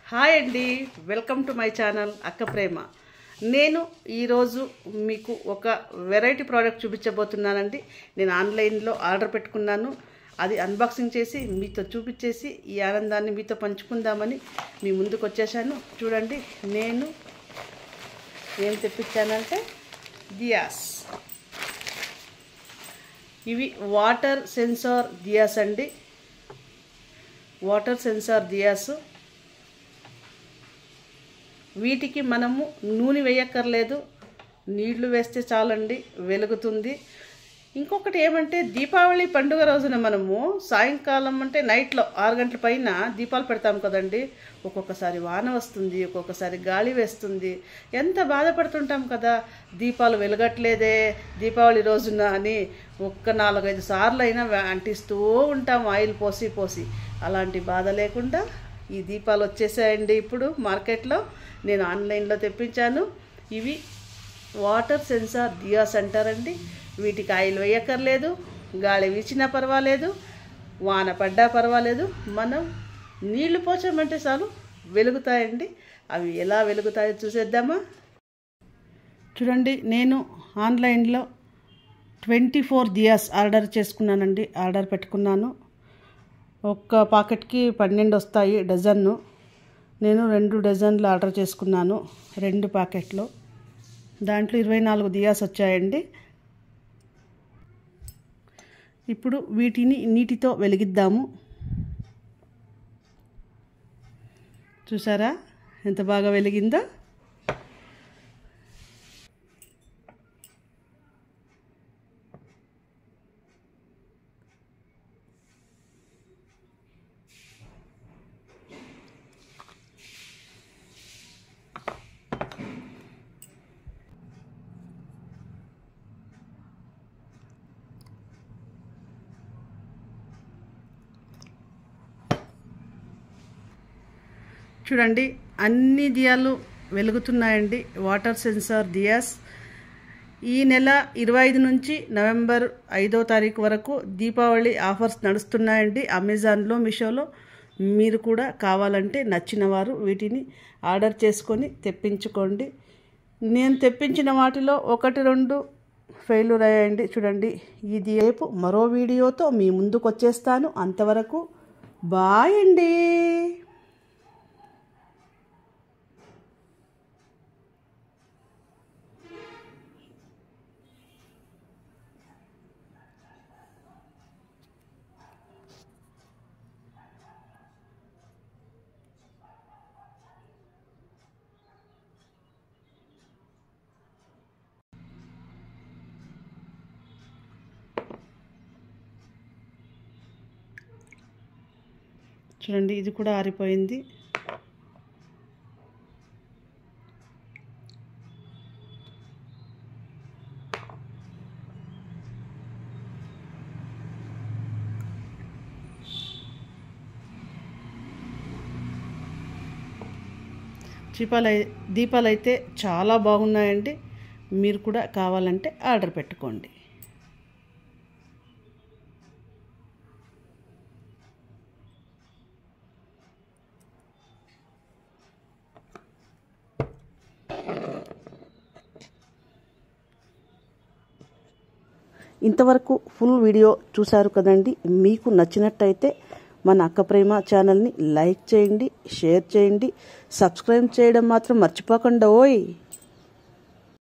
hi అండి welcome to my channel అక్క ప్రేమ నేను ఈరోజు మీకు ఒక వెరైటీ ప్రోడక్ట్ చూపించబోతున్నానండి నేను ఆన్లైన్లో ఆర్డర్ పెట్టుకున్నాను అది అన్బాక్సింగ్ చేసి మీతో చూపించేసి ఈ ఆనందాన్ని మీతో పంచుకుందామని మీ ముందుకు వచ్చేసాను చూడండి నేను ఏం తెప్పించానంటే దియాస్ ఇవి వాటర్ సెన్సార్ దియాస్ అండి వాటర్ సెన్సార్ దియాస్ వీటికి మనము నూనె వేయక్కర్లేదు నీళ్లు వేస్తే చాలండి వెలుగుతుంది ఇంకొకటి ఏమంటే దీపావళి పండుగ రోజున మనము సాయంకాలం అంటే నైట్లో ఆరు గంటల పైన దీపాలు పెడతాం కదండి ఒక్కొక్కసారి వాన వస్తుంది ఒక్కొక్కసారి గాలి వేస్తుంది ఎంత బాధపడుతుంటాం కదా దీపాలు వెలగట్లేదే దీపావళి రోజున అని ఒక్క నాలుగైదు సార్లు అయినా అంటిస్తూ ఉంటాం ఆయిల్ పోసి పోసి అలాంటి బాధ లేకుండా ఈ దీపాలు వచ్చేసాయండి ఇప్పుడు మార్కెట్లో నేను ఆన్లైన్లో తెప్పించాను ఇవి వాటర్ సెన్సార్ దియాస్ అంటారండి వీటికి ఆయిల్ వేయక్కర్లేదు గాలి వీచినా పర్వాలేదు వాన పడ్డా పర్వాలేదు మనం నీళ్లు పోచామంటే చాలు వెలుగుతాయండి అవి ఎలా వెలుగుతాయో చూసేద్దామా చూడండి నేను ఆన్లైన్లో ట్వంటీ ఫోర్ దియాస్ ఆర్డర్ చేసుకున్నానండి ఆర్డర్ పెట్టుకున్నాను ఒక్క పాకెట్కి పన్నెండు వస్తాయి డజన్ను నేను రెండు డజన్లు ఆర్డర్ చేసుకున్నాను రెండు ప్యాకెట్లు దాంట్లో ఇరవై నాలుగు దియాస్ వచ్చాయండి ఇప్పుడు వీటిని నీటితో వెలిగిద్దాము చూసారా ఎంత బాగా వెలిగిందో చూడండి అన్ని దియాలు వెలుగుతున్నాయండి వాటర్ సెన్సార్ దియాస్ ఈ నెల ఇరవై ఐదు నుంచి నవంబర్ ఐదో తారీఖు వరకు దీపావళి ఆఫర్స్ నడుస్తున్నాయండి అమెజాన్లో మీషోలో మీరు కూడా కావాలంటే నచ్చిన వారు వీటిని ఆర్డర్ చేసుకొని తెప్పించుకోండి నేను తెప్పించిన వాటిలో ఒకటి రెండు ఫెయిల్యూర్ అయ్యాయండి చూడండి ఇది రేపు మరో వీడియోతో మీ ముందుకు వచ్చేస్తాను అంతవరకు బాయ్ అండి చూడండి ఇది కూడా ఆరిపోయింది దీపాలు దీపాలు అయితే చాలా బాగున్నాయండి మీరు కూడా కావాలంటే ఆర్డర్ పెట్టుకోండి ఇంతవరకు ఫుల్ వీడియో చూశారు కదండి మీకు నచ్చినట్టయితే మన అక్క ప్రేమ ఛానల్ని లైక్ చేయండి షేర్ చేయండి సబ్స్క్రైబ్ చేయడం మాత్రం మర్చిపోకుండా ఓయ్